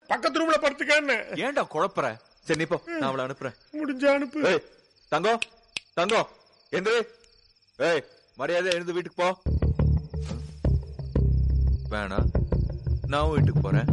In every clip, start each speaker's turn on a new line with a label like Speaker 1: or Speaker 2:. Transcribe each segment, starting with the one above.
Speaker 1: பக்கத்து ரூம்ல படுத்துக்கன்னு
Speaker 2: ஏன்டா குழப்புற சரி நீ போ நான் அவளை அனுப்புறேன்
Speaker 1: முடிஞ்ச அனுப்பு
Speaker 2: ஏய் தங்கம் தங்கம் எந்திரு ஏய் மரியாதை எழுந்து வீட்டுக்கு போ வேணாம் நான் வீட்டுக்கு போறேன்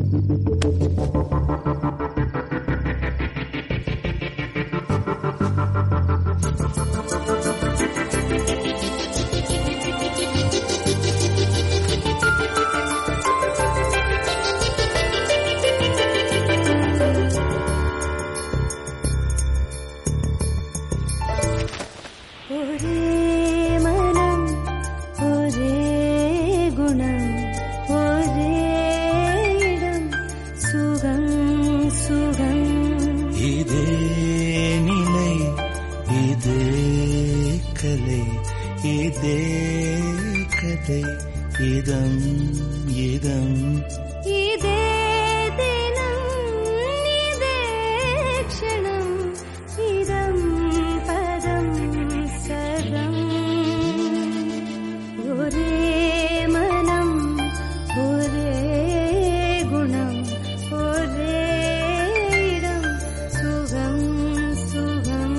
Speaker 3: ஒரே மனம் ஒரே குணம் ஒரே இடம் சுகம் சுகம்
Speaker 4: இதே நிலை இதே கலை இதே கதை இதம் இதம்
Speaker 3: இதே தினம் இதே க்ஷணம் இதம் பதம் சதம் ஒரே மனம் ஒரே குணம் ஒரே இடம் சுகம் சுகம்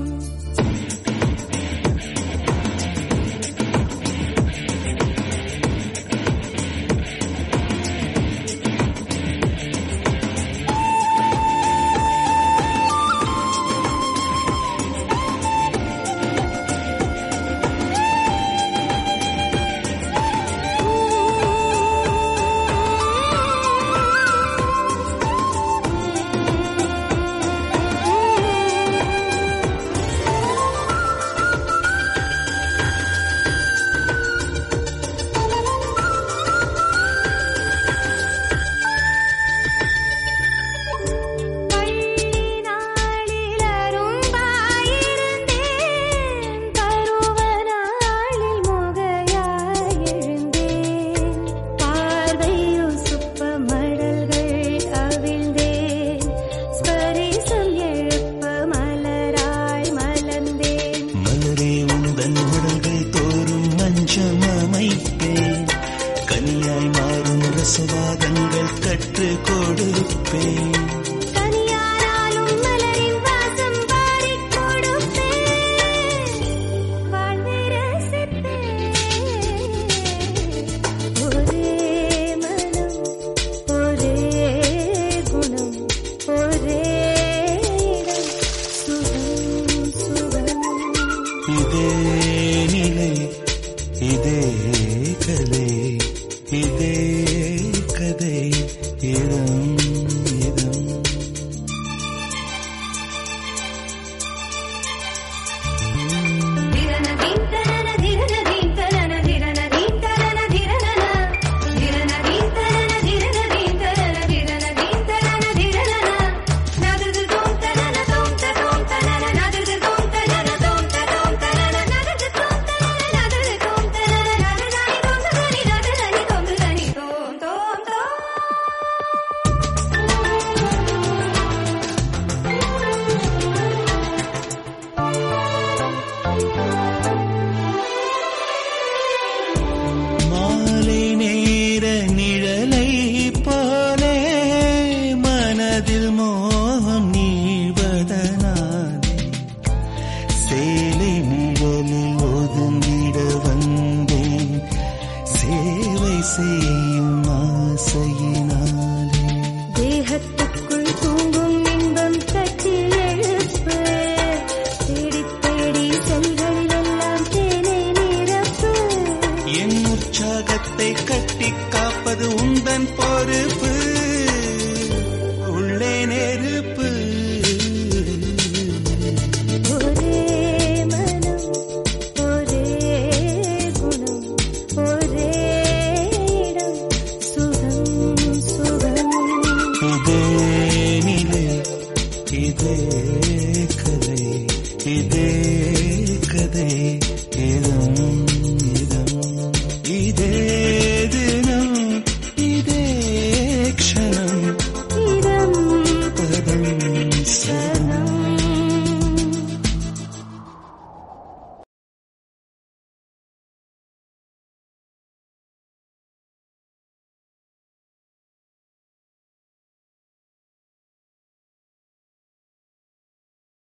Speaker 3: பள்ளிநாளில் அரும்பாயிருந்தேன் பருவநாளில் முகையாய் எழுந்தேன் பார்வையில் சுப்ப மடல்கள் அவிழ்ந்தேன் ஸ்பரிசம் எழுப்ப மலராய் மலர்ந்தேன்
Speaker 4: மலரே உந்தன் உடல்கள் தோறும் மஞ்சம் அமைப்பேன் கனியாய் மாறும் ரசவாதங்கள் கற்று கொடுப்பேன்